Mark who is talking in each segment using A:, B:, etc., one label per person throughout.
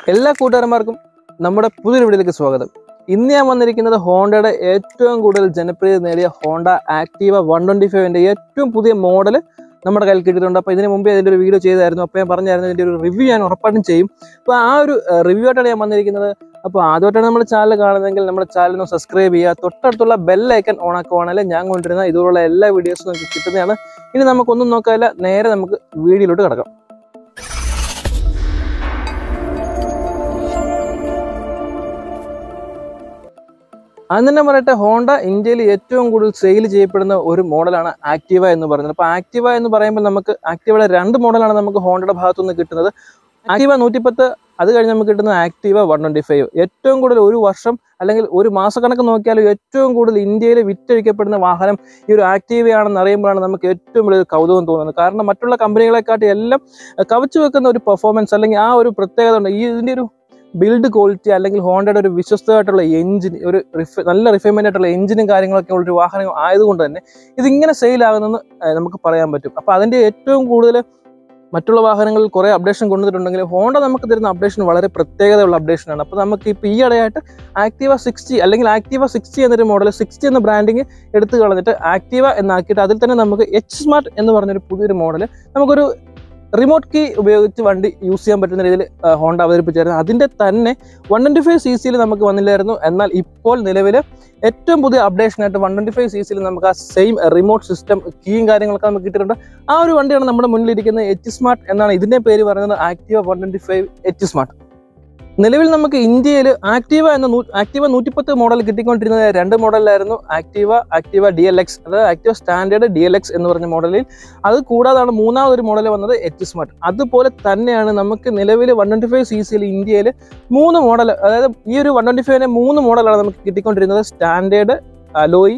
A: എല്ലാ കൂട്ടുകാരന്മാർക്കും നമ്മുടെ പുതിയൊരു വീഡിയോയിലേക്ക് സ്വാഗതം ഇന്ന് ഞാൻ വന്നിരിക്കുന്നത് ഹോണ്ടയുടെ ഏറ്റവും കൂടുതൽ ജനപ്രിയത നേടിയ ഹോണ്ട ആക്റ്റീവ വൺ ട്വൻറ്റി ഫൈവിൻ്റെ ഏറ്റവും പുതിയ മോഡൽ നമ്മുടെ കയ്യിൽ കിട്ടിയിട്ടുണ്ട് അപ്പോൾ ഇതിന് മുമ്പേ അതിൻ്റെ ഒരു വീഡിയോ ചെയ്തായിരുന്നു അപ്പോൾ ഞാൻ പറഞ്ഞായിരുന്നു ഇതിൻ്റെ ഒരു റിവ്യൂ ഞാൻ ഉറപ്പായിട്ടും ചെയ്യും അപ്പോൾ ആ ഒരു റിവ്യൂ ആയിട്ടാണ് ഞാൻ വന്നിരിക്കുന്നത് അപ്പോൾ ആദ്യമായിട്ടാണ് നമ്മുടെ ചാനൽ കാണുന്നതെങ്കിൽ നമ്മുടെ ചാനൽ ഒന്ന് സബ്സ്ക്രൈബ് ചെയ്യുക തൊട്ടടുത്തുള്ള ബെല്ലൈക്കൺ ഓൺ ആക്കുവാണെങ്കിൽ ഞാൻ കൊണ്ടുവരുന്ന ഇതുപോലുള്ള എല്ലാ വീഡിയോസും നമുക്ക് കിട്ടുന്നതാണ് ഇനി നമുക്കൊന്നും നോക്കാനില്ല നേരെ നമുക്ക് വീഡിയോയിലോട്ട് കിടക്കാം അത് തന്നെ പറയട്ടെ ഹോണ്ട ഇന്ത്യയിൽ ഏറ്റവും കൂടുതൽ സെയിൽ ചെയ്യപ്പെടുന്ന ഒരു മോഡലാണ് ആക്റ്റീവ എന്ന് പറയുന്നത് അപ്പോൾ ആക്റ്റീവ എന്ന് പറയുമ്പോൾ നമുക്ക് ആക്റ്റീവയുടെ രണ്ട് മോഡലാണ് നമുക്ക് ഹോണ്ടയുടെ ഭാഗത്തുനിന്ന് കിട്ടുന്നത് ആക്റ്റീവ നൂറ്റിപ്പത്ത് അത് കഴിഞ്ഞ് നമുക്ക് കിട്ടുന്നത് ആക്റ്റീവ വൺ ട്വൻറ്റി ഫൈവ് ഏറ്റവും കൂടുതൽ ഒരു വർഷം അല്ലെങ്കിൽ ഒരു മാസക്കണക്ക് നോക്കിയാലും ഏറ്റവും കൂടുതൽ ഇന്ത്യയിൽ വിറ്റഴിക്കപ്പെടുന്ന വാഹനം ഈ ഒരു ആക്റ്റീവയാണെന്ന് അറിയുമ്പോഴാണ് നമുക്ക് ഏറ്റവും വലിയ കൗതുകം തോന്നുന്നത് കാരണം മറ്റുള്ള കമ്പനികളെക്കാട്ടി എല്ലാം കവച്ചു വെക്കുന്ന ഒരു പെർഫോമൻസ് അല്ലെങ്കിൽ ആ ഒരു പ്രത്യേകത ഉണ്ട് ഈ ഇതിൻ്റെ ഒരു ബിൽഡ് ക്വാളിറ്റി അല്ലെങ്കിൽ ഹോണ്ടയുടെ ഒരു വിശ്വസ്തമായിട്ടുള്ള എഞ്ചിൻ ഒരു റിഫ നല്ല റിഫൈൻമെന്റ് ആയിട്ടുള്ള എഞ്ചിനും കാര്യങ്ങളൊക്കെ ഉള്ള ഒരു വാഹനം ആയതുകൊണ്ട് തന്നെ ഇതിങ്ങനെ സെയിൽ ആകുന്നെന്ന് ഏഹ് നമുക്ക് പറയാൻ പറ്റും അപ്പോൾ അതിൻ്റെ ഏറ്റവും കൂടുതൽ മറ്റുള്ള വാഹനങ്ങളിൽ കുറേ അപ്ഡേഷൻ കൊണ്ടുവന്നിട്ടുണ്ടെങ്കിൽ ഹോണ്ട നമുക്ക് തരുന്ന അപ്ഡേഷൻ വളരെ പ്രത്യേകതയുള്ള അപ്ഡേഷനാണ് അപ്പോൾ നമുക്ക് ഇപ്പോൾ ഈ ഇടയായിട്ട് ആക്റ്റീവ സിക്സ്റ്റി അല്ലെങ്കിൽ ആക്റ്റീവ സിക്സ്റ്റി എന്നൊരു മോഡൽ സിക്സ്റ്റി എന്ന ബ്രാൻഡിങ് എടുത്തു കളഞ്ഞിട്ട് ആക്റ്റീവ എന്നാക്കിയിട്ട് അതിൽ തന്നെ നമുക്ക് എച്ച് സ്മാർട്ട് എന്ന് പറഞ്ഞൊരു പുതിയൊരു മോഡൽ നമുക്കൊരു റിമോട്ട് കീ ഉപയോഗിച്ച് വണ്ടി യൂസ് ചെയ്യാൻ പറ്റുന്ന രീതിയിൽ ഹോണ്ട അവതരിപ്പിച്ചായിരുന്നു അതിൻ്റെ തന്നെ വൺ ട്വൻറ്റി ഫൈവ് സി സിയിൽ നമുക്ക് വന്നില്ലായിരുന്നു എന്നാൽ ഇപ്പോൾ നിലവിൽ ഏറ്റവും പുതിയ അപ്ഡേഷനായിട്ട് വൺ ട്വൻറ്റി ഫൈവ് സി സിയിൽ നമുക്ക് ആ സെയിം റിമോട്ട് സിസ്റ്റം കീയും കാര്യങ്ങളൊക്കെ നമുക്ക് കിട്ടിയിട്ടുണ്ട് ആ ഒരു വണ്ടിയാണ് നമ്മുടെ മുന്നിലിരിക്കുന്നത് എച്ച് സ്മാർട്ട് എന്നാണ് ഇതിൻ്റെ പേര് പറയുന്നത് Activa one twenty five H smart നിലവിൽ നമുക്ക് ഇന്ത്യയിൽ ആക്റ്റീവ എന്ന നൂ ആക്റ്റീവ നൂറ്റിപ്പത്ത് മോഡൽ കിട്ടിക്കൊണ്ടിരുന്നത് രണ്ട് മോഡലിലായിരുന്നു Activa Activa D L X അതായത് Activa standard D L X എന്ന് പറഞ്ഞ മോഡലിൽ അത് കൂടാതാണ് മൂന്നാമതൊരു മോഡൽ വന്നത് എച്ച് സ്മാർട്ട് അതുപോലെ തന്നെയാണ് നമുക്ക് നിലവിൽ വൺ ട്വൻറ്റി ഫൈവ് സി സിയിൽ ഇന്ത്യയിൽ മൂന്ന് മോഡൽ അതായത് ഈ ഒരു വൺ ട്വൻറ്റി ഫൈവിൻ്റെ മൂന്ന് മോഡലാണ് നമുക്ക് കിട്ടിക്കൊണ്ടിരുന്നത് standard alloy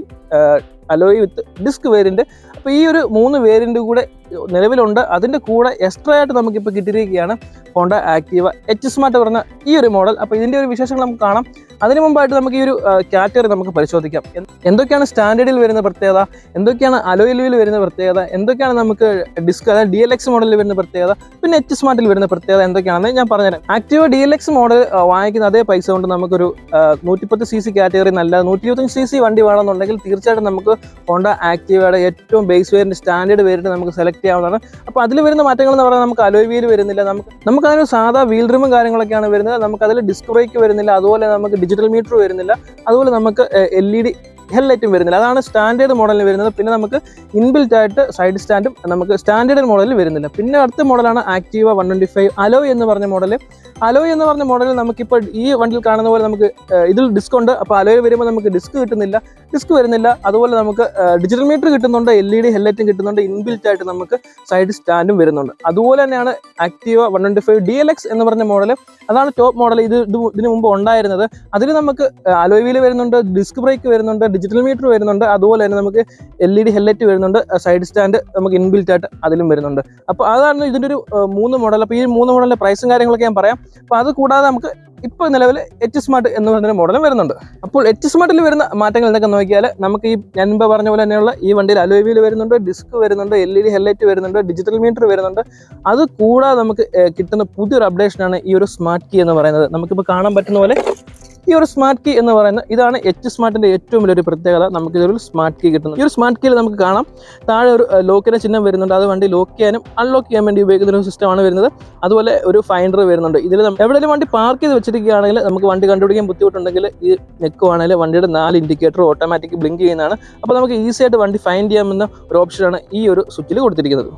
A: alloy with disc variant അപ്പോൾ ഈ ഒരു മൂന്ന് വേരിയൻ്റ് കൂടെ നിലവിലുണ്ട് അതിൻ്റെ കൂടെ എക്സ്ട്രാ ആയിട്ട് നമുക്കിപ്പോൾ കിട്ടിയിരിക്കുകയാണ് ഹോണ്ട ആക്റ്റീവ എച്ച് സ്മാർട്ട് പറഞ്ഞ ഈ ഒരു മോഡൽ അപ്പോൾ ഇതിൻ്റെ ഒരു വിശേഷങ്ങൾ നമുക്ക് കാണാം അതിന് മുമ്പായിട്ട് നമുക്ക് ഈ ഒരു കാറ്റഗറി നമുക്ക് പരിശോധിക്കാം എന്ത് എന്തൊക്കെയാണ് സ്റ്റാൻഡേർഡിൽ വരുന്ന പ്രത്യേകത എന്തൊക്കെയാണ് അലോയിലുവിൽ വരുന്ന പ്രത്യേകത എന്തൊക്കെയാണ് നമുക്ക് ഡിസ്ക് അതായത് ഡി എൽ എക്സ് മോഡലിൽ വരുന്ന പ്രത്യേകത പിന്നെ എച്ച് സ്മാർട്ടിൽ വരുന്ന പ്രത്യേകത എന്തൊക്കെയാണെന്ന് ഞാൻ പറഞ്ഞുതരാം Activa D L X model വാങ്ങിക്കുന്ന അതേ പൈസ കൊണ്ട് നമുക്കൊരു നൂറ്റിപ്പത്ത് സി സി കാറ്റഗറി നല്ല നൂറ്റി ഇരുപത്തഞ്ച് സി സി വണ്ടി വേണമെന്നുണ്ടെങ്കിൽ തീർച്ചയായിട്ടും നമുക്ക് ഹോണ്ട ആക്റ്റീവയുടെ ഏറ്റവും ബേസ് വേരിയന്റ് സ്റ്റാൻഡേർഡ് വേരിയന്റ് നമുക്ക് സെലക്ട് ചെയ്യാവുന്നതാണ് അപ്പോൾ അതിൽ വരുന്ന മാറ്റങ്ങൾ എന്ന് പറഞ്ഞാൽ നമുക്ക് അലോയ് വീൽ വരുന്നില്ല നമുക്ക് നമുക്ക് അതിന് സാധാ വീൽ റിമും കാര്യങ്ങളൊക്കെയാണ് വരുന്നത് നമുക്ക് അതിൽ ഡിസ്ക് ബ്രേക്ക് വരുന്നില്ല അതുപോലെ നമുക്ക് ഡിജിറ്റൽ മീറ്റർ വരുന്നില്ല അതുപോലെ നമുക്ക് എൽ ഇ ഡി ഹെഡ്ലൈറ്റും വരുന്നില്ല അതാണ് സ്റ്റാൻഡേർഡ് മോഡലിൽ വരുന്നത് പിന്നെ നമുക്ക് ഇൻബിൽറ്റ് ആയിട്ട് സൈഡ് സ്റ്റാൻഡും നമുക്ക് സ്റ്റാൻഡേർഡ് മോഡലിൽ വരുന്നില്ല പിന്നെ അടുത്ത മോഡലാണ് Activa one twenty five alloy എന്ന് പറഞ്ഞ മോഡൽ അലോയ് എന്ന് പറഞ്ഞ മോഡൽ നമുക്കിപ്പോൾ ഈ വണ്ടിയിൽ കാണുന്ന പോലെ നമുക്ക് ഏഹ്, ഇതിൽ ഡിസ്ക് ഉണ്ട് അപ്പോൾ അലോയ് വരുമ്പോൾ നമുക്ക് ഡിസ്ക് കിട്ടുന്നില്ല ഡിസ്ക് വരുന്നില്ല അതുപോലെ നമുക്ക് ഡിജിറ്റൽ മീറ്റർ കിട്ടുന്നുണ്ട് എൽ ഇ ഡി ഹെഡ്ലൈറ്റും കിട്ടുന്നുണ്ട് ഇൻബിൽറ്റ് ആയിട്ട് നമുക്ക് സൈഡ് സ്റ്റാൻഡും വരുന്നുണ്ട് അതുപോലെ തന്നെയാണ് Activa one twenty five D L X എന്ന് പറഞ്ഞ മോഡൽ അതാണ് ടോപ്പ് മോഡൽ ഇത് ഇത് ഇതിന് മുമ്പ് ഉണ്ടായിരുന്നത് അതിൽ നമുക്ക് അലോയ് വീല് വരുന്നുണ്ട് ഡിസ്ക് ബ്രേക്ക് വരുന്നുണ്ട് ഡിജിറ്റൽ മീറ്റർ വരുന്നുണ്ട് അതുപോലെ തന്നെ നമുക്ക് എൽ ഇ ഡി ഹെഡ്ലൈറ്റ് വരുന്നുണ്ട് സൈഡ് സ്റ്റാൻഡ് നമുക്ക് ഇൻബിൽറ്റ് ആയിട്ട് അതിലും വരുന്നുണ്ട് അപ്പോൾ അതാണ് ഇതിൻ്റെ ഒരു ഏഹ്, മൂന്ന് മോഡൽ അപ്പോൾ ഈ മൂന്ന് മോഡലിൻ്റെ പ്രൈസും കാര്യങ്ങളൊക്കെ ഞാൻ പറയാം അപ്പോൾ അത് കൂടാതെ നമുക്ക് ഇപ്പോൾ നിലവിൽ എച്ച് സ്മാർട്ട് എന്ന് പറയുന്ന മോഡലും വരുന്നുണ്ട് അപ്പോൾ എച്ച് സ്മാർട്ടിൽ വരുന്ന മാറ്റങ്ങൾ എന്തൊക്കെ നോക്കിയാൽ നമുക്ക് ഈ ഞാൻ മുമ്പ് പറഞ്ഞ പോലെ തന്നെയുള്ള ഈ വണ്ടിയിൽ അലോയ് വീൽ വരുന്നുണ്ട് ഡിസ്ക് വരുന്നുണ്ട് എൽ ഇ ഡി ഹെഡ്ലൈറ്റ് വരുന്നുണ്ട് ഡിജിറ്റൽ മീറ്റർ വരുന്നുണ്ട് അത് കൂടാതെ നമുക്ക് ഏഹ്, കിട്ടുന്ന പുതിയൊരു അപ്ഡേഷനാണ് ഈ ഒരു സ്മാർട്ട് കീ എന്ന് പറയുന്നത് നമുക്കിപ്പോൾ കാണാൻ പറ്റുന്ന പോലെ ഈ ഒരു സ്മാർട്ട് കീ എന്ന് പറയുന്നത് ഇതാണ് എച്ച് സ്മാർട്ടിന്റെ ഏറ്റവും വലിയൊരു പ്രത്യേകത നമുക്ക് ഇതൊരു സ്മാർട്ട് കീ കിട്ടുന്നു ഈ ഒരു സ്മാർട്ട് കീയിൽ നമുക്ക് കാണാം താഴെ ഒരു ലോക്കിന്റെ ചിഹ്നം വരുന്നുണ്ട് അത് വണ്ടി ലോക്ക് ചെയ്യാനും അൺലോക്ക് ചെയ്യാൻ വേണ്ടി ഉപയോഗിക്കുന്ന ഒരു സിസ്റ്റമാണ് വരുന്നത് അതുപോലെ ഒരു ഫൈൻഡർ വരുന്നുണ്ട് ഇതിൽ എവിടെയെങ്കിലും വണ്ടി പാർക്ക് ചെയ്ത് വെച്ചിരിക്കുകയാണെങ്കിൽ നമുക്ക് വണ്ടി കണ്ടുപിടിക്കാൻ ബുദ്ധിമുട്ടുണ്ടെങ്കിൽ ഈ നെക്കുവാണെങ്കിൽ വണ്ടിയുടെ നാല് ഇൻഡിക്കേറ്റർ ഓട്ടോമാറ്റിക് ബ്ലിങ്ക് ചെയ്യുന്നതാണ് അപ്പോൾ നമുക്ക് ഈസി ആയിട്ട് വണ്ടി ഫൈൻഡ് ചെയ്യാമെന്ന ഒരു ഓപ്ഷനാണ് ഈ ഒരു സ്വിച്ചിൽ കൊടുത്തിരിക്കുന്നത്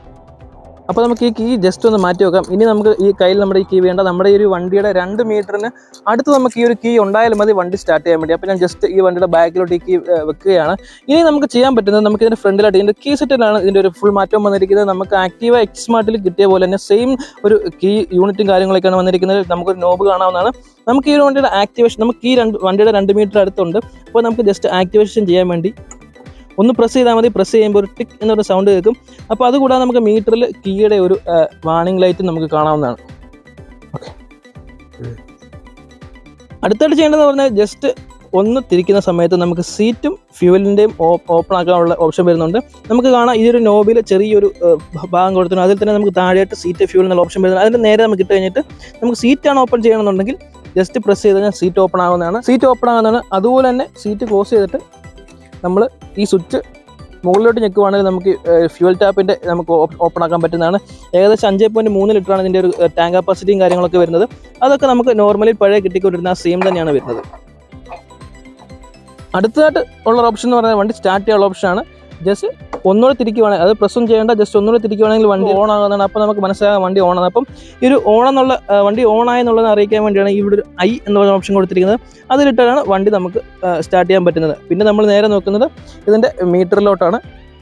A: അപ്പോൾ നമുക്ക് ഈ കീ ജസ്റ്റ് ഒന്ന് മാറ്റി വെക്കാം ഇനി നമുക്ക് ഈ കയ്യിൽ നമ്മുടെ ഈ കീ വേണ്ട നമ്മുടെ ഈ ഒരു വണ്ടിയുടെ രണ്ട് മീറ്ററിന് അടുത്ത് നമുക്ക് ഈ ഒരു കീ ഉണ്ടായാലും മതി വണ്ടി സ്റ്റാർട്ട് ചെയ്യാൻ വേണ്ടി അപ്പോൾ ഞാൻ ജസ്റ്റ് ഈ വണ്ടിയുടെ ബാക്കിലോട്ട് ഈ കീ വെക്കുകയാണ് ഇനി നമുക്ക് ചെയ്യാൻ പറ്റുന്നത് നമുക്ക് ഇതിന്റെ ഫ്രണ്ടിലായിട്ട് ഇതിന്റെ കീ സെറ്റിലാണ് ഇതിന്റെ ഒരു ഫുൾ മാറ്റം വന്നിരിക്കുന്നത് നമുക്ക് ആക്റ്റീവ എക്സ് സ്മാർട്ടിൽ കിട്ടിയ പോലെ തന്നെ സെയിം ഒരു കീ യൂണിറ്റും കാര്യങ്ങളൊക്കെയാണ് വന്നിരിക്കുന്നത് നമുക്കൊരു നോബ് കാണാവുന്നതാണ് നമുക്ക് ഈ ഒരു വണ്ടിയുടെ ആക്ടിവേഷൻ നമുക്ക് ഈ രണ്ട് വണ്ടിയുടെ രണ്ട് മീറ്റർ അടുത്തുണ്ട് അപ്പോൾ നമുക്ക് ജസ്റ്റ് ആക്ടിവേഷൻ ചെയ്യാൻ വേണ്ടി ഒന്ന് പ്രസ് ചെയ്താൽ മതി പ്രസ് ചെയ്യുമ്പോൾ ഒരു ടിക്ക് എന്നൊരു സൗണ്ട് കേൾക്കും അപ്പോൾ അതുകൂടാതെ നമുക്ക് മീറ്ററിൽ കീയുടെ ഒരു വാണിംഗ് ലൈറ്റ് നമുക്ക് കാണാവുന്നതാണ് ഓക്കെ അടുത്തായിട്ട് ചെയ്യേണ്ടതെന്ന് പറഞ്ഞാൽ ജസ്റ്റ് ഒന്ന് തിരിക്കുന്ന സമയത്ത് നമുക്ക് സീറ്റും ഫ്യൂവലിൻ്റെയും ഓപ്പൺ ആക്കാനുള്ള ഓപ്ഷൻ വരുന്നുണ്ട് നമുക്ക് കാണാം ഈ ഒരു നോബിൽ ചെറിയൊരു ഏഹ്, ഭാഗം കൊടുത്തിട്ടുണ്ട് അതിൽ തന്നെ നമുക്ക് താഴെയായിട്ട് സീറ്റ് ഫ്യൂവൽ എന്നുള്ള ഓപ്ഷൻ വരുന്നത് അതിൻ്റെ നേരെ നമുക്ക് ഇട്ട് കഴിഞ്ഞിട്ട് നമുക്ക് സീറ്റാണ് ഓപ്പൺ ചെയ്യണമെന്നുണ്ടെങ്കിൽ ജസ്റ്റ് പ്രസ് ചെയ്ത് കഴിഞ്ഞാൽ സീറ്റ് ഓപ്പൺ ആകുന്നതാണ് സീറ്റ് ഓപ്പൺ ആകുന്നതാണ് അതുപോലെ തന്നെ സീറ്റ് ക്ലോസ് ചെയ്തിട്ട് നമ്മൾ ഈ സ്വിച്ച് മുകളിലോട്ട് ഞെക്കുവാണെങ്കിൽ നമുക്ക് ഫ്യൂൽ ടാപ്പിൻ്റെ നമുക്ക് ഓപ്പൺ ആക്കാൻ പറ്റുന്നതാണ് ഏകദേശം അഞ്ച് പോയിൻറ്റ് മൂന്ന് ലിറ്ററാണ് ഇതിൻ്റെ ഒരു ടാങ്ക് കപ്പാസിറ്റിയും കാര്യങ്ങളൊക്കെ വരുന്നത് അതൊക്കെ നമുക്ക് നോർമലി പഴയ കിട്ടിക്കൊണ്ടിരുന്ന ആ സെയിം തന്നെയാണ് വരുന്നത് അടുത്തതായിട്ട് ഉള്ള ഓപ്ഷൻ എന്ന് പറഞ്ഞാൽ വണ്ടി സ്റ്റാർട്ട് ചെയ്യാനുള്ള ഓപ്ഷനാണ് ജസ്റ്റ് ഒന്നുകൂടെ തിരിക്കുവാണെങ്കിൽ അത് പ്രസ്സും ചെയ്യേണ്ട ജസ്റ്റ് ഒന്നുകൂടെ തിരിക്കുവാണെങ്കിൽ വണ്ടി ഓൺ ആകുന്നതാണ് അപ്പോൾ നമുക്ക് മനസ്സിലാകാം വണ്ടി ഓൺ ആണ് അപ്പം ഈ ഒരു ഓൺ എന്നുള്ള ആ, വണ്ടി ഓൺ ആയെന്നുള്ളത് അറിയിക്കാൻ വേണ്ടിയാണ് ഇവിടെ ഒരു ഐ എന്ന് പറയുന്ന ഓപ്ഷൻ കൊടുത്തിരിക്കുന്നത് അതിലിട്ടാണ് വണ്ടി നമുക്ക് സ്റ്റാർട്ട് ചെയ്യാൻ പറ്റുന്നത് പിന്നെ നമ്മൾ നേരെ നോക്കുന്നത് ഇതിൻ്റെ മീറ്ററിലോട്ടാണ്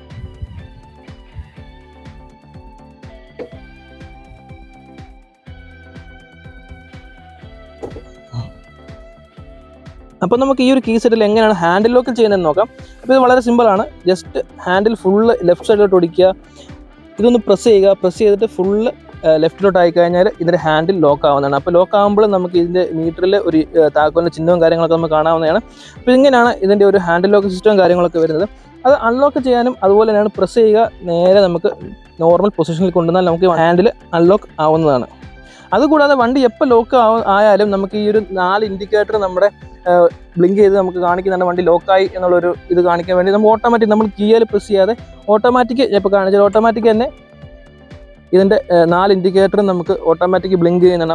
A: അപ്പോൾ നമുക്ക് ഈ ഒരു കീ സെറ്റിൽ എങ്ങനെയാണ് ഹാൻഡിൽ ലോക്ക് ചെയ്യുന്നതെന്ന് നോക്കാം അപ്പോൾ ഇത് വളരെ സിമ്പിളാണ് ജസ്റ്റ് ഹാൻഡിൽ ഫുള്ള് ലെഫ്റ്റ് സൈഡിലോട്ട് ഒടിക്കുക ഇതൊന്ന് പ്രസ് ചെയ്യുക പ്രസ് ചെയ്തിട്ട് ഫുള്ള് ലെഫ്റ്റിലോട്ട് ആയി കഴിഞ്ഞാൽ ഇതിൻ്റെ ഹാൻഡിൽ ലോക്ക് ആവുന്നതാണ് അപ്പോൾ ലോക്ക് ആകുമ്പോൾ നമുക്ക് ഇതിൻ്റെ മീറ്ററിൽ ഒരു ഏഹ്, താക്കോലിൻ്റെ ചിഹ്നവും കാര്യങ്ങളൊക്കെ നമുക്ക് കാണാവുന്നതാണ് അപ്പോൾ ഇങ്ങനെയാണ് ഇതിൻ്റെ ഒരു ഹാൻഡിൽ ലോക്ക് സിസ്റ്റവും കാര്യങ്ങളൊക്കെ വരുന്നത് അത് അൺലോക്ക് ചെയ്യാനും അതുപോലെ തന്നെയാണ് പ്രസ് ചെയ്യുക നേരെ നമുക്ക് നോർമൽ പൊസിഷനിൽ കൊണ്ടുവന്നാൽ നമുക്ക് ഹാൻഡിൽ അൺലോക്ക് ആവുന്നതാണ് അതുകൂടാതെ വണ്ടി എപ്പോൾ ലോക്ക് ആയാലും നമുക്ക് ഈ ഒരു നാല് ഇൻഡിക്കേറ്റർ നമ്മുടെ ബ്ലിങ്ക് ചെയ്ത് നമുക്ക് കാണിക്കുന്നുണ്ട് വണ്ടി ലോക്കായി എന്നുള്ളൊരു ഇത് കാണിക്കാൻ വേണ്ടി നമ്മൾ ഓട്ടോമാറ്റിക് നമ്മൾ കീയിൽ പ്രസ് ചെയ്യാതെ ഓട്ടോമാറ്റിക് ഇപ്പോൾ കാണിച്ചാൽ ഓട്ടോമാറ്റിക് തന്നെ ഇതിൻ്റെ ഏഹ്, നാല് ഇൻഡിക്കേറ്ററും നമുക്ക് ഓട്ടോമാറ്റിക് ബ്ലിങ്ക് ചെയ്യുന്നതാണ്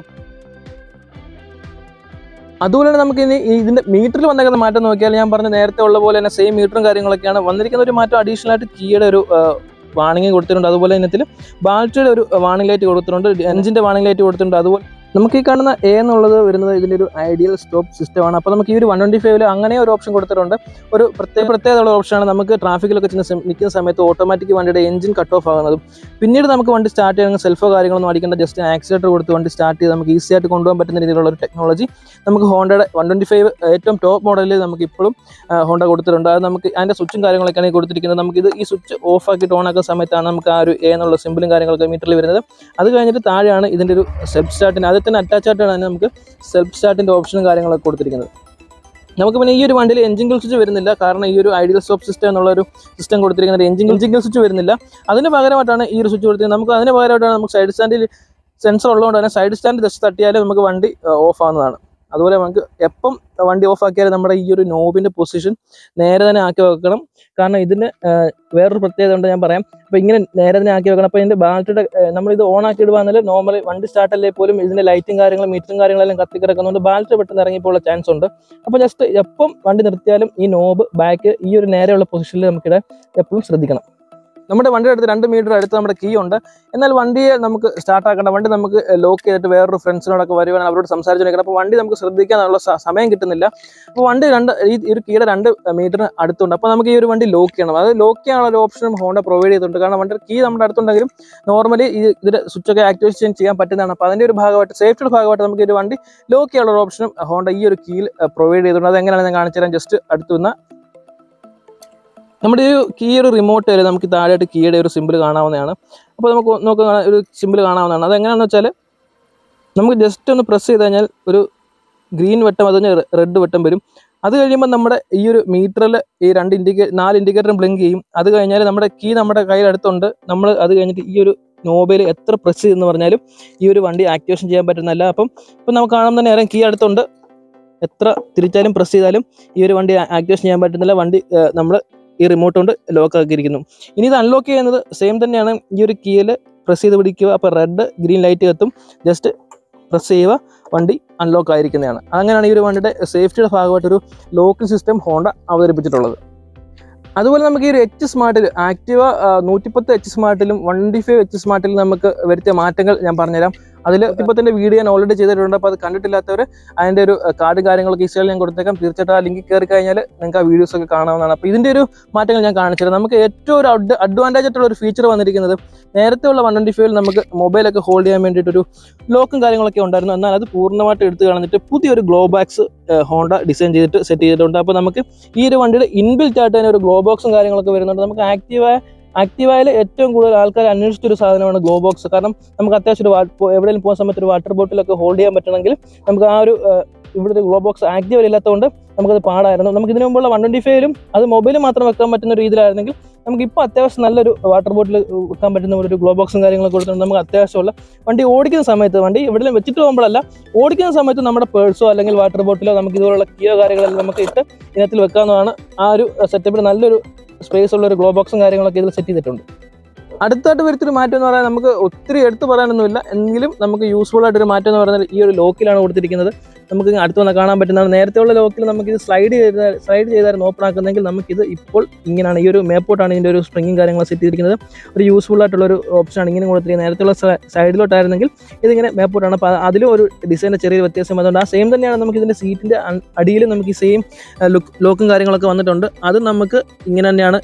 A: അതുപോലെ തന്നെ നമുക്ക് ഇനി ഈ ഇതിന്റെ മീറ്ററിൽ വന്നേക്കുന്ന മാറ്റം നോക്കിയാൽ ഞാൻ പറഞ്ഞ നേരത്തെ ഉള്ള പോലെ തന്നെ സെയിം മീറ്ററും കാര്യങ്ങളൊക്കെയാണ് വന്നിരിക്കുന്ന ഒരു മാറ്റം അഡീഷണൽ ആയിട്ട് കീയുടെ ഒരു വാണിംഗ് കൊടുത്തിട്ടുണ്ട് അതുപോലെ ഇനത്തിൽ ബാറ്ററിയുടെ ഒരു വാണിംഗ് ലൈറ്റ് കൊടുത്തിട്ടുണ്ട് എഞ്ചിന്റെ വാണിംഗ് ലൈറ്റ് കൊടുത്തിട്ടുണ്ട് അതുപോലെ നമുക്ക് ഈ കാണുന്ന എ എന്നുള്ളത് വരുന്നത് ഇതിൻ്റെ ഒരു ഐഡിയൽ സ്റ്റോപ്പ് സിസ്റ്റമാണ് അപ്പോൾ നമുക്ക് ഈ ഒരു വൺ ട്വൻറ്റി ഫൈവില് അങ്ങനെ ഒരു ഓപ്ഷൻ കൊടുത്തിട്ടുണ്ട് ഒരു പ്രത്യേക പ്രത്യേകതയുള്ള ഓപ്ഷനാണ് നമുക്ക് ട്രാഫിക്കിലൊക്കെ ചെന്ന് സം- നിൽക്കുന്ന സമയത്ത് ഓട്ടോമാറ്റിക് വണ്ടിയുടെ എഞ്ചിൻ കട്ട് ഓഫ് ആകുന്നതും പിന്നീട് നമുക്ക് വണ്ടി സ്റ്റാർട്ട് ചെയ്യണമെങ്കിൽ സെൽഫോ കാര്യങ്ങളൊന്നും അടിക്കേണ്ട ജസ്റ്റ് ആക്സിലേറ്റർ കൊടുത്ത് വണ്ടി സ്റ്റാർട്ട് ചെയ്ത് നമുക്ക് ഈസി ആയിട്ട് കൊണ്ടുപോകാൻ പറ്റുന്ന രീതിയിലുള്ള ഒരു ടെക്നോളജി നമുക്ക് ഹോണ്ടയുടെ വൺ ട്വൻറ്റി ഫൈവ് ഏറ്റവും ടോപ്പ് മോഡലിൽ നമുക്ക് ഇപ്പോഴും ഹോണ്ട കൊടുത്തിട്ടുണ്ട് അത് നമുക്ക് അതിൻ്റെ സ്വിച്ചും കാര്യങ്ങളൊക്കെയാണ് ഈ കൊടുത്തിരിക്കുന്നത് നമുക്ക് ഇത് ഈ സ്വിച്ച് ഓഫ് ആക്കിയിട്ട് ഓൺ ആക്കുന്ന സമയത്താണ് നമുക്ക് ആ ഒരു എ എന്നുള്ള സിമ്പിളും കാര്യങ്ങളൊക്കെ മീറ്ററിൽ വരുന്നത് അത് കഴിഞ്ഞിട്ട് താഴെയാണ് ഇതിൻ്റെ ഒരു സെൽഫ് സ്റ്റാർട്ടിന് അതിൽ തന്നെ അറ്റാച്ച് ആയിട്ടാണ് തന്നെ നമുക്ക് സെൽഫ് സ്റ്റാർട്ടിൻ്റെ ഓപ്ഷനും കാര്യങ്ങളൊക്കെ കൊടുത്തിരിക്കുന്നത് നമുക്ക് പിന്നെ ഈ ഒരു വണ്ടിയിൽ എഞ്ചിൻ കിൽ സ്വിച്ച് വരുന്നില്ല കാരണം ഈ ഒരു ഐഡിയൽ സ്റ്റോപ്പ് സിസ്റ്റം എന്നുള്ള ഒരു സിസ്റ്റം കൊടുത്തിരിക്കുന്നത് എഞ്ചിൻ എഞ്ചിൻ കിൽ സ്വിച്ച് വരുന്നില്ല അതിന് പകരമായിട്ടാണ് ഈ ഒരു സ്വിച്ച് കൊടുത്തിരിക്കുന്നത് നമുക്ക് അതിന് പകരമായിട്ടാണ് നമുക്ക് സൈഡ് സ്റ്റാൻഡിൽ സെൻസർ ഉള്ളതുകൊണ്ട് തന്നെ സൈഡ് സ്റ്റാൻഡ് ജസ്റ്റ് തട്ടിയാലും നമുക്ക് വണ്ടി ഓഫ് ആവുന്നതാണ് അതുപോലെ നമുക്ക് എപ്പം വണ്ടി ഓഫ് ആക്കിയാലും നമ്മുടെ ഈ ഒരു നോബിന്റെ പൊസിഷൻ നേരെ തന്നെ ആക്കി വെക്കണം കാരണം ഇതിന് ആ, വേറൊരു പ്രത്യേകത ഉണ്ട് ഞാൻ പറയാം അപ്പോൾ ഇങ്ങനെ നേരെ തന്നെ ആക്കി വെക്കണം അപ്പോൾ ഇതിന്റെ ബാറ്ററിയുടെ നമ്മൾ ഇത് ഓൺ ആക്കി ഇടുവാണെങ്കിൽ നോർമലി വണ്ടി സ്റ്റാർട്ട് അല്ലേ പോലും ഇതിന്റെ ലൈറ്റും കാര്യങ്ങളും മീറ്ററും കാര്യങ്ങളെല്ലാം കത്തി കിടക്കുന്നതുകൊണ്ട് ബാറ്ററി പെട്ടെന്ന് ഇറങ്ങിപ്പോയുള്ള ചാൻസ് ഉണ്ട് അപ്പോൾ ജസ്റ്റ് എപ്പം വണ്ടി നിർത്തിയാലും ഈ നോബ് ബാക്ക് ഈ ഒരു നേരെയുള്ള പൊസിഷനിൽ നമുക്കിടെ എപ്പോഴും ശ്രദ്ധിക്കണം നമ്മുടെ വണ്ടിയുടെ അടുത്ത് രണ്ട് മീറ്റർ അടുത്ത് നമ്മുടെ കീ ഉണ്ട് എന്നാൽ വണ്ടിയെ നമുക്ക് സ്റ്റാർട്ട് ആക്കേണ്ട വണ്ടി നമുക്ക് ലോക്ക് ചെയ്തിട്ട് വേറൊരു ഫ്രണ്ട്സിനോടൊക്കെ വരുവാണെങ്കിൽ അവരോട് സംസാരിച്ചു നിൽക്കണം അപ്പോൾ വണ്ടി നമുക്ക് ശ്രദ്ധിക്കാനുള്ള സ- സമയം കിട്ടുന്നില്ല അപ്പോൾ വണ്ടി രണ്ട് ഈ ഈ ഒരു കീയുടെ രണ്ട് മീറ്ററിന് അടുത്തുണ്ട് അപ്പോൾ നമുക്ക് ഈ ഒരു വണ്ടി ലോക്ക് ചെയ്യണം അത് ലോക്ക് ചെയ്യാനുള്ള ഒരു ഓപ്ഷനും ഹോണ്ട പ്രൊവൈഡ് ചെയ്തിട്ടുണ്ട് കാരണം വണ്ടിയുടെ കീ നമ്മുടെ അടുത്തുണ്ടെങ്കിലും നോർമലി ഈ ഇതിന്റെ സ്വിച്ചൊക്കെ ആക്ടിവേഷൻ ചെയ്യാൻ പറ്റുന്നതാണ് അപ്പോൾ അതിന്റെ ഒരു ഭാഗമായിട്ട് സേഫ്റ്റിയുടെ ഭാഗമായിട്ട് നമുക്ക് ഈ ഒരു വണ്ടി ലോക്ക് ചെയ്യാനുള്ള ഒരു ഓപ്ഷനും ഹോണ്ട ഈ ഒരു കീയിൽ പ്രൊവൈഡ് ചെയ്തിട്ടുണ്ട് അത് എങ്ങനെയാണ് ഞാൻ കാണിച്ചു തരാം ജസ്റ്റ് അടുത്ത് വന്ന നമ്മുടെ ഈ ഒരു കീ ഒരു റിമോട്ട് വരെ നമുക്ക് താഴെയായിട്ട് കീയുടെ ഒരു സിമ്പിൾ കാണാവുന്നതാണ് അപ്പോൾ നമുക്ക് നോക്കുക ഒരു സിമ്പിൾ കാണാവുന്നതാണ് അത് എങ്ങനെയാണെന്ന് വെച്ചാൽ നമുക്ക് ജസ്റ്റ് ഒന്ന് പ്രസ് ചെയ്ത് കഴിഞ്ഞാൽ ഒരു ഗ്രീൻ വെട്ടം അത് റെഡ് വെട്ടം വരും അത് കഴിയുമ്പോൾ നമ്മുടെ ഈ ഒരു മീറ്ററിൽ ഈ രണ്ട് ഇൻഡിക്കേ നാല് ഇൻഡിക്കേറ്ററും ബ്ലിങ്ക് ചെയ്യും അത് കഴിഞ്ഞാൽ നമ്മുടെ കീ നമ്മുടെ കയ്യിൽ അടുത്തുണ്ട് നമ്മൾ അത് കഴിഞ്ഞിട്ട് ഈ ഒരു നോബയിൽ എത്ര പ്രസ് ചെയ്തെന്ന് പറഞ്ഞാലും ഈ ഒരു വണ്ടി ആക്ടിവേഷൻ ചെയ്യാൻ പറ്റുന്നല്ല അപ്പം ഇപ്പം നമുക്ക് കാണാൻ തന്നെ അറിയാം കീ അടുത്തുണ്ട് എത്ര തിരിച്ചാലും പ്രസ് ചെയ്താലും ഈ ഒരു വണ്ടി ആക്ടിവേഷൻ ചെയ്യാൻ പറ്റുന്നില്ല വണ്ടി നമ്മൾ ഈ റിമോട്ട് കൊണ്ട് ലോക്ക് ആക്കിയിരിക്കുന്നു ഇനി ഇത് അൺലോക്ക് ചെയ്യുന്നത് സെയിം തന്നെയാണ് ഈ ഒരു കീയിൽ പ്രസ് ചെയ്ത് പിടിക്കുക അപ്പോൾ റെഡ് ഗ്രീൻ ലൈറ്റ് കത്തും ജസ്റ്റ് പ്രസ് ചെയ്യുക വണ്ടി അൺലോക്ക് ആയിരിക്കുന്നതാണ് അങ്ങനെയാണ് ഈ ഒരു വണ്ടിയുടെ സേഫ്റ്റിയുടെ ഭാഗമായിട്ടൊരു ലോക്കിംഗ് സിസ്റ്റം ഹോണ്ട അവതരിപ്പിച്ചിട്ടുള്ളത് അതുപോലെ നമുക്ക് ഈ ഒരു എച്ച് സ്മാർട്ടിൽ ആക്റ്റീവ നൂറ്റിപ്പത്ത് എച്ച് സ്മാർട്ടിലും വൺ ഡി ഫൈവ് എച്ച് സ്മാർട്ടിലും നമുക്ക് വരുത്തിയ മാറ്റങ്ങൾ ഞാൻ പറഞ്ഞുതരാം അതിൽ നൂറ്റിപ്പത്തിൻ്റെ വീഡിയോ ഞാൻ ഓൾറെഡി ചെയ്തിട്ടുണ്ട് അപ്പോൾ അത് കണ്ടിട്ടില്ലാത്തവർ അതിൻ്റെ ഒരു കാർഡ് കാര്യങ്ങളൊക്കെ ഈസിയായി ഞാൻ കൊടുത്തേക്കാം തീർച്ചയായിട്ടും ആ ലിങ്കിൽ കയറി കഴിഞ്ഞാൽ നിങ്ങൾക്ക് ആ വീഡിയോസ് ഒക്കെ കാണാവുന്നതാണ് അപ്പോൾ ഇതിൻ്റെ ഒരു മാറ്റങ്ങൾ ഞാൻ കാണിച്ചുതരാം നമുക്ക് ഏറ്റവും ഒരു അഡ്വാൻറ്റേജ് ആയിട്ടുള്ള ഒരു ഫീച്ചർ വന്നിരിക്കുന്നത് നേരത്തെ ഉള്ള വൺ ട്വൻറ്റി ഫൈവിൽ നമുക്ക് മൊബൈലൊക്കെ ഹോൾഡ് ചെയ്യാൻ വേണ്ടിയിട്ടൊരു ലോക്കും കാര്യങ്ങളൊക്കെ ഉണ്ടായിരുന്നു എന്നാൽ അത് പൂർണ്ണമായിട്ട് എടുത്തു കളഞ്ഞിട്ട് പുതിയൊരു ഗ്ലോ ബാക്സ് ഹോണ്ട ഡിസൈൻ ചെയ്തിട്ട് സെറ്റ് ചെയ്തിട്ടുണ്ട് അപ്പോൾ നമുക്ക് ഈ ഒരു വണ്ടിയുടെ ഇൻബിൽറ്റ് ആയിട്ട് തന്നെ ഒരു ഗ്ലോ ബോക്സും കാര്യങ്ങളൊക്കെ വരുന്നുണ്ട് നമുക്ക് ആക്റ്റീവായ ആക്റ്റീവായിൽ ഏറ്റവും കൂടുതൽ ആൾക്കാർ അന്വേഷിച്ചൊരു സാധനമാണ് ഗ്ലോ ബോക്സ് കാരണം നമുക്ക് അത്യാവശ്യം ഒരു വാ- എവിടെയെങ്കിലും പോകുന്ന സമയത്ത് ഒരു വാട്ടർ ബോട്ടിലൊക്കെ ഹോൾഡ് ചെയ്യാൻ പറ്റണമെങ്കിൽ നമുക്ക് ആ ഒരു ഇവിടെ ഒരു ഗ്ലോ ബോക്സ് ആക്റ്റീവ് ഇല്ലാത്തതുകൊണ്ട് നമുക്കത് പാടായിരുന്നു നമുക്ക് ഇതിനു മുമ്പുള്ള വൺ ട്വൻറ്റി ഫൈവിലും അത് മൊബൈലിൽ മാത്രം വെക്കാൻ പറ്റുന്ന ഒരു രീതിയിലായിരുന്നെങ്കിൽ നമുക്ക് ഇപ്പോൾ അത്യാവശ്യം നല്ലൊരു വാട്ടർ ബോട്ടിൽ വെക്കാൻ പറ്റുന്ന ഒരു ഗ്ലോ ബോക്സും കാര്യങ്ങളൊക്കെ കൊടുത്തിട്ട് നമുക്ക് അത്യാവശ്യമുള്ള വണ്ടി ഓടിക്കുന്ന സമയത്ത് വണ്ടി എവിടെയും വെച്ചിട്ട് പോകുമ്പോഴല്ല ഓടിക്കുന്ന സമയത്ത് നമ്മുടെ പേഴ്സോ അല്ലെങ്കിൽ വാട്ടർ ബോട്ടിലോ നമുക്ക് ഇതുപോലുള്ള കീയോ കാര്യങ്ങളെല്ലാം നമുക്ക് ഇട്ട് ഇതിനകത്തിൽ വെക്കാവുന്നതാണ് ആ ഒരു സെറ്റപ്പിൽ നല്ലൊരു സ്പേസ് ഉള്ള ഒരു ഗ്ലോ ബോക്സും കാര്യങ്ങളൊക്കെ ഇതിൽ സെറ്റ് ചെയ്തിട്ടുണ്ട് അടുത്തായിട്ട് വരുത്തൊരു മാറ്റം എന്ന് പറയാൻ നമുക്ക് ഒത്തിരി എടുത്തു പറയാനൊന്നുമില്ല എങ്കിലും നമുക്ക് യൂസ്ഫുൾ ആയിട്ടൊരു മാറ്റം എന്ന് പറയുന്നത് ഈ ഒരു ലോക്കിലാണ് കൊടുത്തിരിക്കുന്നത് നമുക്ക് അടുത്ത് വന്ന് കാണാൻ പറ്റുന്നതാണ് നേരത്തെയുള്ള ലോക്കിൽ നമുക്ക് ഇത് സ്ലൈഡ് ചെയ്ത് സ്ലൈഡ് ചെയ്തായിരുന്നു ഓപ്പൺ ആക്കുന്നെങ്കിൽ നമുക്കിത് ഇപ്പോൾ ഇങ്ങനെയാണ് ഈ ഒരു മേപ്പോട്ടാണ് ഇതിൻ്റെ ഒരു സ്പ്രിങ്ങും കാര്യങ്ങളും സെറ്റ് ചെയ്തിരിക്കുന്നത് ഒരു യൂസ്ഫുൾ ആയിട്ടുള്ള ഒരു ഓപ്ഷനാണ് ഇങ്ങനെ കൊടുത്തിരിക്കുന്നത് നേരത്തെയുള്ള സൈഡിലോട്ടായിരുന്നെങ്കിൽ ഇതിങ്ങനെ മേപ്പോട്ടാണ് അപ്പോൾ അതിലും ഒരു ഡിസൈൻ്റെ ചെറിയ വ്യത്യാസം അതുകൊണ്ട് ആ സെയിം തന്നെയാണ് നമുക്ക് ഇതിൻ്റെ സീറ്റിൻ്റെ അടിയിൽ നമുക്ക് ഈ സെയിം ലുക്ക് ലോക്കും കാര്യങ്ങളൊക്കെ വന്നിട്ടുണ്ട് അത് നമുക്ക് ഇങ്ങനെ തന്നെയാണ്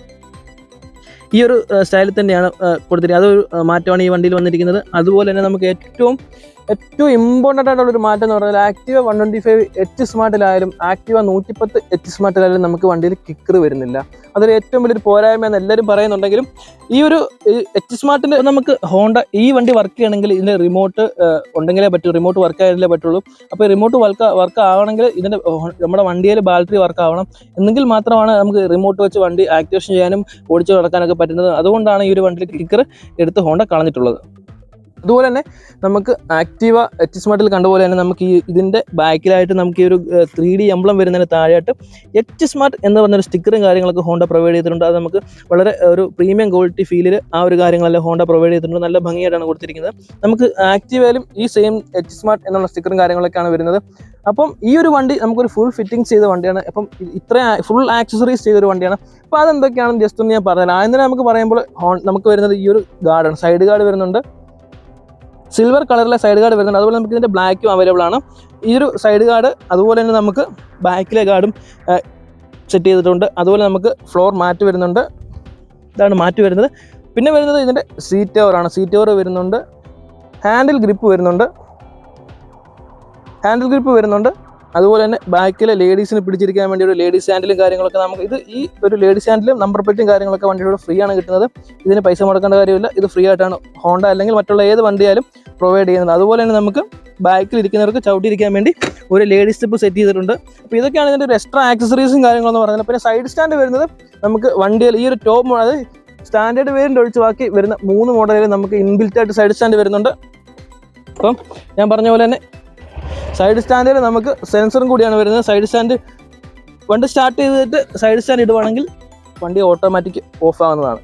A: ഈ ഒരു സ്റ്റൈലിൽ തന്നെയാണ് കൊടുത്തിരിക്കുന്നത് അതൊരു ആ, മാറ്റമാണ് ഈ വണ്ടിയിൽ വന്നിരിക്കുന്നത് അതുപോലെ തന്നെ നമുക്ക് ഏറ്റവും ഏറ്റവും ഇമ്പോർട്ടൻ്റ് ആയിട്ടുള്ള ഒരു മാറ്റം എന്ന് പറഞ്ഞാൽ Activa one twenty five H സ്മാർട്ടിലായാലും ആക്റ്റീവ നൂറ്റിപ്പത്ത് എച്ച് സ്മാർട്ടിലായാലും നമുക്ക് വണ്ടിയിൽ കിക്കർ വരുന്നില്ല അതൊരു ഏറ്റവും വലിയൊരു പോരായ്മ എന്ന് എല്ലാവരും പറയുന്നുണ്ടെങ്കിലും ഈ ഒരു എച്ച് സ്മാർട്ടിൽ നമുക്ക് ഹോണ്ട ഈ വണ്ടി വർക്ക് ചെയ്യണമെങ്കിൽ ഇതിൻ്റെ റിമോട്ട് ഉണ്ടെങ്കിലേ പറ്റൂ റിമോട്ട് വർക്ക് ആയാലേ പറ്റുള്ളൂ അപ്പോൾ റിമോട്ട് വർക്ക് വർക്ക് ആവണമെങ്കിൽ ഇതിൻ്റെ ഹോ- നമ്മുടെ വണ്ടിയിൽ ബാറ്ററി വർക്ക് ആവണം എന്നെങ്കിൽ മാത്രമാണ് നമുക്ക് റിമോട്ട് വെച്ച് വണ്ടി ആക്ടിവേഷൻ ചെയ്യാനും ഓടിച്ചു നടക്കാനൊക്കെ പറ്റുന്നത് അതുകൊണ്ടാണ് ഈ ഒരു വണ്ടിയിൽ കിക്കർ എടുത്ത് ഹോണ്ട കളഞ്ഞിട്ടുള്ളത് അതുപോലെ തന്നെ നമുക്ക് ആക്റ്റീവ എച്ച് സ്മാർട്ടിൽ കണ്ടുപോലെ തന്നെ നമുക്ക് ഈ ഇതിൻ്റെ ബാക്കിലായിട്ട് നമുക്ക് ഈ ഒരു ത്രീ ഡി എംബ്ലം വരുന്നതിന് താഴെയായിട്ട് എച്ച് സ്മാർട്ട് എന്ന് പറഞ്ഞൊരു സ്റ്റിക്കറും കാര്യങ്ങളൊക്കെ ഹോണ്ട പ്രൊവൈഡ് ചെയ്തിട്ടുണ്ട് അത് നമുക്ക് വളരെ ഒരു പ്രീമിയം ക്വാളിറ്റി ഫീലിൽ ആ ഒരു കാര്യങ്ങളെല്ലാം ഹോണ്ട പ്രൊവൈഡ് ചെയ്തിട്ടുണ്ട് നല്ല ഭംഗിയായിട്ടാണ് കൊടുത്തിരിക്കുന്നത് നമുക്ക് ആക്റ്റീവയിലും ഈ സെയിം എച്ച് സ്മാർട്ട് എന്നുള്ള സ്റ്റിക്കറും കാര്യങ്ങളൊക്കെയാണ് വരുന്നത് അപ്പം ഈ ഒരു വണ്ടി നമുക്കൊരു ഫുൾ ഫിറ്റിംഗ്സ് ചെയ്ത വണ്ടിയാണ് അപ്പം ഇത്രയും ഫുൾ ആക്സസറീസ് ചെയ്തൊരു വണ്ടിയാണ് അപ്പോൾ അതെന്തൊക്കെയാണെന്ന് ജസ്റ്റ് ഒന്ന് ഞാൻ പറഞ്ഞുതരാം ആദ്യം തന്നെ നമുക്ക് പറയുമ്പോൾ ഹോൺ നമുക്ക് വരുന്നത് ഈ ഒരു ഗാർഡാണ് സൈഡ് ഗാർഡ് വരുന്നുണ്ട് സിൽവർ കളറിലെ സൈഡ് ഗാർഡ് വരുന്നുണ്ട് അതുപോലെ നമുക്ക് ഇതിൻ്റെ ബ്ലാക്കും അവൈലബിൾ ആണ് ഈ ഒരു സൈഡ് ഗാർഡ് അതുപോലെ തന്നെ നമുക്ക് ബാക്കിലെ ഗാർഡും സെറ്റ് ചെയ്തിട്ടുണ്ട് അതുപോലെ നമുക്ക് ഫ്ലോർ മാറ്റ് വരുന്നുണ്ട് ഇതാണ് മാറ്റ് വരുന്നത് പിന്നെ വരുന്നത് ഇതിൻ്റെ സീറ്റ് കവറാണ് സീറ്റ് കവർ വരുന്നുണ്ട് ഹാൻഡിൽ ഗ്രിപ്പ് വരുന്നുണ്ട് ഹാൻഡിൽ ഗ്രിപ്പ് വരുന്നുണ്ട് അതുപോലെ തന്നെ ബാക്കിലെ ലേഡീസിന് പിടിച്ചിരിക്കാൻ വേണ്ടി ഒരു ലേഡീസ് ഹാൻഡിലും കാര്യങ്ങളൊക്കെ നമുക്ക് ഇത് ഈ ഒരു ലേഡീസ് ഹാൻഡിലും നമ്പർ പ്ലേറ്റും കാര്യങ്ങളൊക്കെ വണ്ടിയുടെ ഫ്രീ ആണ് കിട്ടുന്നത് ഇതിന് പൈസ മുടക്കേണ്ട കാര്യമില്ല ഇത് ഫ്രീ ആയിട്ടാണ് ഹോണ്ട അല്ലെങ്കിൽ മറ്റുള്ള ഏത് വണ്ടിയായാലും പ്രൊവൈഡ് ചെയ്യുന്നത് അതുപോലെ തന്നെ നമുക്ക് ബാക്കിൽ ഇരിക്കുന്നവർക്ക് ചവിട്ടിയിരിക്കാൻ വേണ്ടി ഒരു ലേഡീസ് സ്റ്റെപ്പ് സെറ്റ് ചെയ്തിട്ടുണ്ട് അപ്പോൾ ഇതൊക്കെയാണ് ഇതിൻ്റെ ഒരു എക്സ്ട്രാ ആക്സസറീസും കാര്യങ്ങളെന്ന് പറയുന്നത് പിന്നെ സൈഡ് സ്റ്റാൻഡ് വരുന്നത് നമുക്ക് വണ്ടിയിൽ ഈ ഒരു ടോപ്പ് അത് സ്റ്റാൻഡേർഡ് വേരിയൻ്റ് ഒഴിച്ച് ബാക്കി വരുന്ന മൂന്ന് മോഡലിൽ നമുക്ക് ഇൻബിൽറ്റ് ആയിട്ട് സൈഡ് സ്റ്റാൻഡ് വരുന്നുണ്ട് അപ്പം ഞാൻ പറഞ്ഞ പോലെ തന്നെ സൈഡ് സ്റ്റാൻഡിൽ നമുക്ക് സെൻസറും കൂടിയാണ് വരുന്നത് സൈഡ് സ്റ്റാൻഡ് വണ്ടി സ്റ്റാർട്ട് ചെയ്തിട്ട് സൈഡ് സ്റ്റാൻഡ് ഇടുവാണെങ്കിൽ വണ്ടി ഓട്ടോമാറ്റിക് ഓഫ് ആവുന്നതാണ്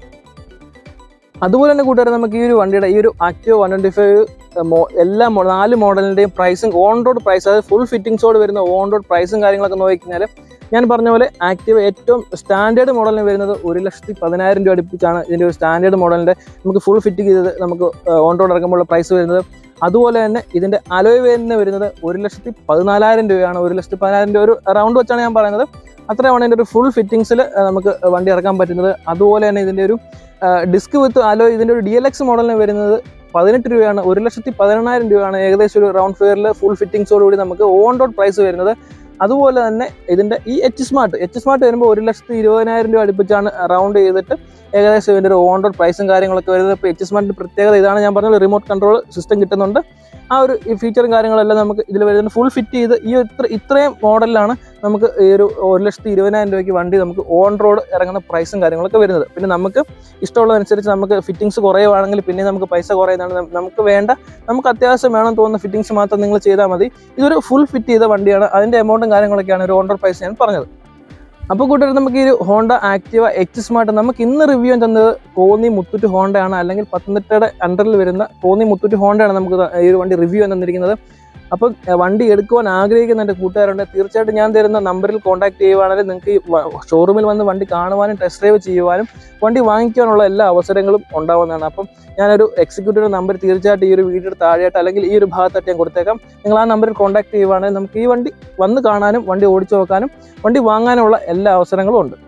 A: അതുപോലെ തന്നെ കൂട്ടുകാരെ നമുക്ക് ഈ ഒരു വണ്ടിയുടെ ഈ ഒരു ആക്റ്റീവ് വൺ ട്വൻറ്റി ഫൈവ് എല്ലാ മോ- നാല് മോഡലിൻ്റെയും പ്രൈസും ഓൺ റോഡ് പ്രൈസ് അതായത് ഫുൾ ഫിറ്റിംഗ്സോട് വരുന്ന ഓൺ റോഡ് പ്രൈസും കാര്യങ്ങളൊക്കെ നോക്കിക്കഴിഞ്ഞാൽ ഞാൻ പറഞ്ഞ പോലെ ആക്റ്റീവ് ഏറ്റവും സ്റ്റാൻഡേർഡ് മോഡലിന് വരുന്നത് ഒരു ലക്ഷത്തി പതിനായിരം രൂപ അടുപ്പിച്ചാണ് ഇതിൻ്റെ ഒരു സ്റ്റാൻഡേർഡ് മോഡലിൻ്റെ നമുക്ക് ഫുൾ ഫിറ്റ് ചെയ്തത് നമുക്ക് ഓൺ റോഡ് ഇറക്കുമ്പോൾ പ്രൈസ് വരുന്നത് അതുപോലെ തന്നെ ഇതിൻ്റെ അലോയ് വേരിന് വരുന്നത് ഒരു ലക്ഷത്തി പതിനാലായിരം രൂപയാണ് ഒരു ലക്ഷത്തി പതിനായിരം രൂപ ഒരു റൗണ്ട് വെച്ചാണ് ഞാൻ പറയുന്നത് അത്രയാണ് ഇതിൻ്റെ ഒരു ഫുൾ ഫിറ്റിങ്സിൽ നമുക്ക് വണ്ടി ഇറക്കാൻ പറ്റുന്നത് അതുപോലെ തന്നെ ഇതിൻ്റെ ഒരു ഡിസ്ക് വിത്ത് അലോയ് ഇതിൻ്റെ ഒരു ഡി എൽ എക്സ് മോഡലിന് വരുന്നത് പതിനെട്ട് രൂപയാണ് ഒരു ലക്ഷത്തി പതിനെണ്ണായിരം രൂപയാണ് ഏകദേശം ഒരു റൗണ്ട് ഫെയറിൽ ഫുൾ ഫിറ്റിങ്സോടുകൂടി നമുക്ക് ഓൺ റോഡ് പ്രൈസ് വരുന്നത് അതുപോലെ തന്നെ ഇതിൻ്റെ ഈ എച്ച് സ്മാർട്ട് എച്ച് സ്മാർട്ട് വരുമ്പോൾ ഒരു ലക്ഷത്തി ഇരുപതിനായിരം രൂപ അടുപ്പിച്ചാണ് റൗണ്ട് ചെയ്തിട്ട് ഏകദേശം ഇതിൻ്റെ ഒരു ഓൺ റോഡ് പ്രൈസും കാര്യങ്ങളൊക്കെ വരുന്നത് ഇപ്പോൾ എച്ച് സ്മാർട്ടിൻ്റെ പ്രത്യേകത ഇതാണ് ഞാൻ പറഞ്ഞത് റിമോട്ട് കൺട്രോൾ സിസ്റ്റം കിട്ടുന്നുണ്ട് ആ ഒരു ഈ ഫീച്ചറും കാര്യങ്ങളെല്ലാം നമുക്ക് ഇതിൽ വരുന്നത് ഫുൾ ഫിറ്റ് ചെയ്ത് ഈ ഇത്ര ഇത്രയും മോഡലിലാണ് നമുക്ക് ഈ ഒരു ഒരു ലക്ഷത്തി ഇരുപതിനായിരം രൂപയ്ക്ക് വണ്ടി നമുക്ക് ഓൺ റോഡ് ഇറങ്ങുന്ന പ്രൈസും കാര്യങ്ങളൊക്കെ വരുന്നത് പിന്നെ നമുക്ക് ഇഷ്ടമുള്ളതനുസരിച്ച് നമുക്ക് ഫിറ്റിങ്സ് കുറയുവാണെങ്കിൽ പിന്നെ നമുക്ക് പൈസ കുറയുന്നതാണ് നം- നമുക്ക് വേണ്ട നമുക്ക് അത്യാവശ്യം വേണം തോന്നുന്ന ഫിറ്റിങ്സ് മാത്രം നിങ്ങൾ ചെയ്താൽ മതി ഇതൊരു ഫുൾ ഫിറ്റ് ചെയ്ത വണ്ടിയാണ് അതിൻ്റെ എമൗണ്ടും കാര്യങ്ങളൊക്കെയാണ് ഒരു ഓൺ റോഡ് പ്രൈസ് ഞാൻ പറഞ്ഞത് അപ്പോൾ കൂട്ടുകാർ നമുക്ക് ഈ ഒരു ഹോണ്ട ആക്റ്റീവ എച്ച് സ്മാർട്ട് നമുക്ക് ഇന്ന് റിവ്യൂ തന്നത് കോന്നി മുത്തൂറ്റ് ഹോണ്ടയാണ് അല്ലെങ്കിൽ പത്തനംതിട്ടയുടെ അണ്ടറിൽ വരുന്ന കോന്നി മുത്തൂറ്റ് ഹോണ്ടയാണ് നമുക്ക് ത- ഈ ഒരു വണ്ടി റിവ്യൂ തന്നിരിക്കുന്നത് അപ്പം എഹ്, വണ്ടി എടുക്കുവാൻ ആഗ്രഹിക്കുന്ന എൻ്റെ കൂട്ടുകാരുണ്ട് തീർച്ചയായിട്ടും ഞാൻ തരുന്ന നമ്പറിൽ കോൺടാക്ട് ചെയ്യുവാണെങ്കിൽ നിങ്ങൾക്ക് ഈ ഷോറൂമിൽ വന്ന് വണ്ടി കാണുവാനും ടെസ്റ്റ് ഡ്രൈവ് ചെയ്യുവാനും വണ്ടി വാങ്ങിക്കാനുള്ള എല്ലാ അവസരങ്ങളും ഉണ്ടാവുന്നതാണ് അപ്പം ഞാനൊരു എക്സിക്യൂട്ടീവ് നമ്പർ തീർച്ചയായിട്ടും ഈ ഒരു വീഡിയോയുടെ താഴെയായിട്ട് അല്ലെങ്കിൽ ഈ ഒരു ഭാഗത്തായിട്ട് ഞാൻ കൊടുത്തേക്കാം നിങ്ങൾ ആ നമ്പറിൽ കോൺടാക്ട് ചെയ്യുവാണെങ്കിൽ നമുക്ക് ഈ വണ്ടി വന്ന് കാണാനും വണ്ടി ഓടിച്ചു നോക്കാനും വണ്ടി വാങ്ങാനുള്ള എല്ലാ അവസരങ്ങളും ഉണ്ട്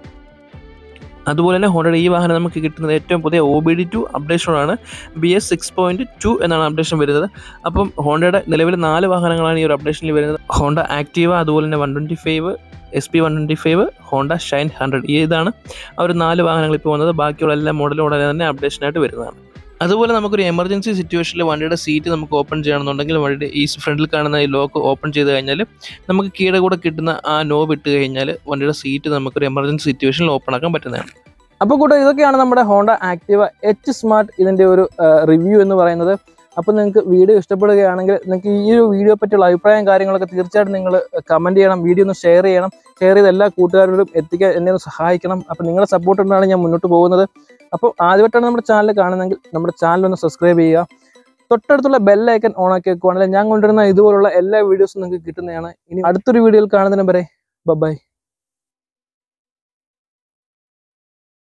A: അതുപോലെ തന്നെ ഹോണ്ടയുടെ ഈ വാഹനം നമുക്ക് കിട്ടുന്നത് ഏറ്റവും പുതിയ ഒ ബി ഡി ടു അപ്ഡേഷനാണ് B S six point two എന്നാണ് അപ്ഡേഷൻ വരുന്നത് അപ്പം ഹോണ്ടയുടെ നിലവിൽ നാല് വാഹനങ്ങളാണ് ഈ ഒരു അപ്ഡേഷനിൽ വരുന്നത് ഹോണ്ട ആക്റ്റീവ അതുപോലെ തന്നെ one twenty five S P one twenty five Honda Shine hundred ഈ ഇതാണ് ആ ഒരു നാല് വാഹനങ്ങൾ ഇപ്പോൾ വന്നത് ബാക്കിയുള്ള എല്ലാ മോഡലും ഉടനെ തന്നെ അപ്ഡേഷനായിട്ട് വരുന്നതാണ് അതുപോലെ നമുക്കൊരു എമർജൻസി സിറ്റുവേഷനിൽ വണ്ടിയുടെ സീറ്റ് നമുക്ക് ഓപ്പൺ ചെയ്യണമെന്നുണ്ടെങ്കിൽ വണ്ടിയുടെ ഈ ഫ്രണ്ടിൽ കാണുന്ന ഈ ലോക്ക് ഓപ്പൺ ചെയ്ത് കഴിഞ്ഞാൽ നമുക്ക് കീയുടെ കൂടെ കിട്ടുന്ന ആ നോബ് ഇട്ട് കഴിഞ്ഞാൽ വണ്ടിയുടെ സീറ്റ് നമുക്കൊരു എമർജൻസി സിറ്റുവേഷനിൽ ഓപ്പൺ ആക്കാൻ പറ്റുന്നതാണ് അപ്പോൾ കൂടെ ഇതൊക്കെയാണ് നമ്മുടെ ഹോണ്ട ആക്റ്റീവ എച്ച് സ്മാർട്ട് ഇതിൻ്റെ ഒരു റിവ്യൂ എന്ന് പറയുന്നത് അപ്പോൾ നിങ്ങൾക്ക് വീഡിയോ ഇഷ്ടപ്പെടുകയാണെങ്കിൽ നിങ്ങൾക്ക് ഈ ഒരു വീഡിയോ പറ്റിയുള്ള അഭിപ്രായം കാര്യങ്ങളൊക്കെ തീർച്ചയായിട്ടും നിങ്ങൾ കമൻറ്റ് ചെയ്യണം വീഡിയോ ഒന്ന് ഷെയർ ചെയ്യണം ഷെയർ ചെയ്ത് എല്ലാ കൂട്ടുകാരോടും എത്തിക്കാൻ എന്നെ ഒന്ന് സഹായിക്കണം അപ്പോൾ നിങ്ങളുടെ സപ്പോർട്ട് കൊണ്ടാണ് ഞാൻ മുന്നോട്ട് പോകുന്നത് അപ്പോൾ ആദ്യമായിട്ടാണ് നമ്മുടെ ചാനൽ കാണുന്നതെങ്കിൽ നമ്മുടെ ചാനൽ ഒന്ന് സബ്സ്ക്രൈബ് ചെയ്യുക തൊട്ടടുത്തുള്ള ബെല്ലൈക്കൻ ഓൺ ആക്കി വെക്കുവാണെങ്കിൽ ഞാൻ കൊണ്ടുവരുന്ന ഇതുപോലുള്ള എല്ലാ വീഡിയോസും നിങ്ങൾക്ക് കിട്ടുന്നതാണ് ഇനി അടുത്തൊരു വീഡിയോയിൽ കാണുന്നതിന് വരെ ബൈ